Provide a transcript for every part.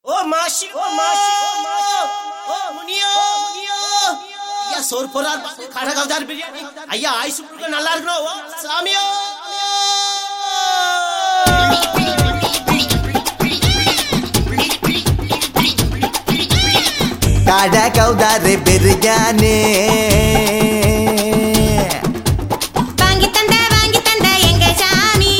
ஓ மாஷி ஓ மாஷி ஓ மாஷி ஓ முனியோ முனியோ ஐயா சோறு போறார் பாத்து கடை கவுதார் பிரியாணி ஐயா ஆயுசு முழுக்க நல்லா இருக்கணும் ஓ சாமியோ கடை கௌதாரு பிரியாணி வாங்கி தந்த வாங்கி தந்த எங்க சாமி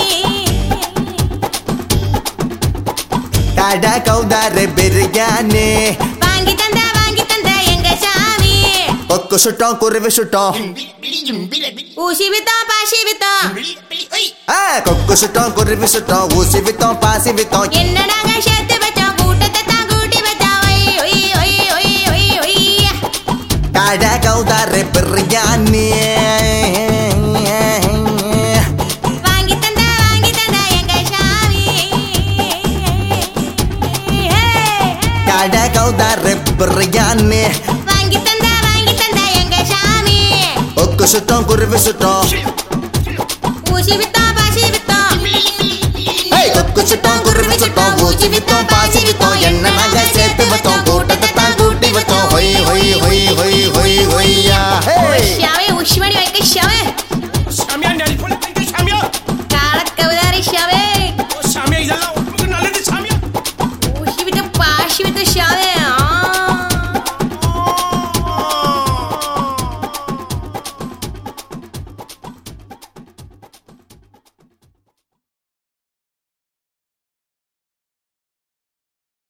கடை கௌதாரு பிரியாணி வாங்கி தந்த வாங்கி தந்த எங்க சாமி கொக்கு சுட்டோம் குருவி சுட்டோம் ஊசி வித்தோம் பாசி வித்தோம் ஆ, கொக்கு சுட்டோம் குருவி சுட்டோம் ஊசி வித்தோம் பாசி வித்தோம் என்ன நாங்க சேர்த்து வச்சோம் கூட்டத்தை தான் கூட்டி வச்சோம் ஒய், ஒய், ஒய், ஒய், ஒய், ஒய். கடை கௌதாரு பிரியாணி வாங்கி தந்த வாங்கி தந்த எங்க சாமி கடை கௌதாரு பிரியாணி வாங்கி தந்த வாங்கி தந்த எங்க சாமி கொக்கு சுட்டோம் குருவி சுட்டோம் ஊசி வித்தோம் பாசி வித்தோம் ஏய், கொக்கு சுட்டோம் குருவி சுட்டோம் ஊசி வித்தோம் பாசி வித்தோம் என்ன